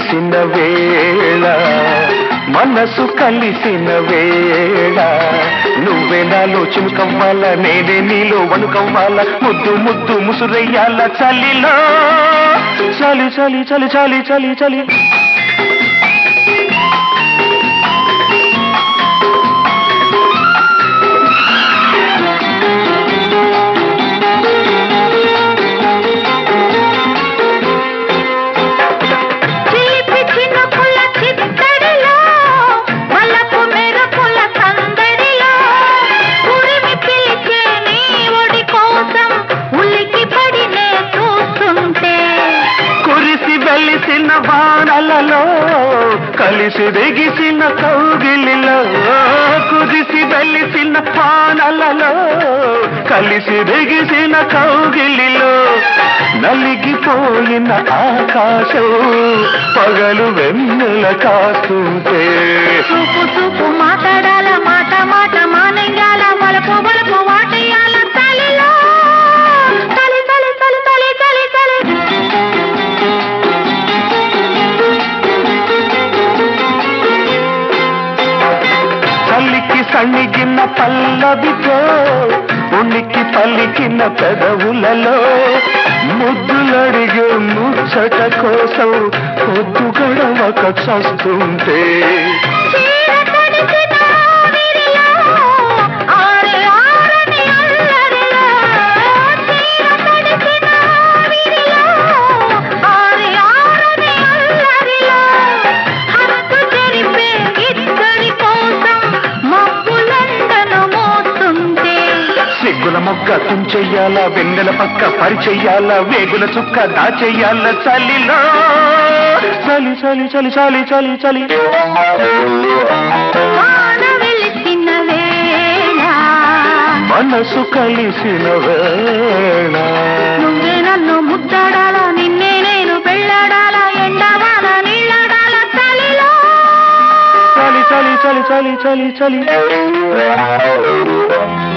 తెలిసిన వేళ మనసు కలిసిన వేళ నువ్వే నాలో చినుకవ్వాల నేనే నీలో వణుకవ్వాల ముద్దు ముద్దు ముసురయ్యాల చలిలో చలి చలి చలి చలి చలి చలి చిలిపి చినుకుల చిత్తడిలో వలపు మెరుపుల సందడిలో ఉరిమి పిలిచే నీ ఒడి కోసం ఉలికి పడినే చూస్తుంటే కురిసి వెలిసిన వానలలో కలిసి దిగిసిన కౌగిలిలో కురిసి వెలిసిన వానలలో కలిసి దిగిసిన కౌగిలిలో నలిగిపోయిన ఆకాశం పగలు వెన్నెల కాస్తుంటే చూపు చూపు మాట్లాడాల మాట మాట మానయ్యాల వలపు వలపు వాటయ్యాల తలిలో తలి తలి తలి తలి తలి తలి తల్లికి సన్నిగిన పల్లవితో ఉనికి పలికిన పెదవులలో ముద్దులడిగే ముచ్చట కోసం పొద్దు గడవక చస్తుంటే చీర తడిసిన ఆవిరిలో ఆరె ఆరని అల్లరిలో చీర తడిసిన ఆవిరిలో ఆరె ఆరని అల్లరిలో హద్దు జరిపే ఇద్దరి కోసం మబ్బులందను మోస్తుంటే సిగ్గుల మొక్క తుంచెయ్యాల వెన్నెల పక్క పరిచెయ్యాల వేగుల చుక్క దాచెయ్యాల చలిలో చలి చలి చలి చలి చలి చలి వాన వెలిసిన వేళ మనసు కలిసిన వేళ నువ్వే నన్ను ముద్దాడాలా నిన్నే నేను పెళ్ళాడాలా ఎండవాల నీళ్ళడాల తలిలో చలి చలి చలి చలి చలి చలి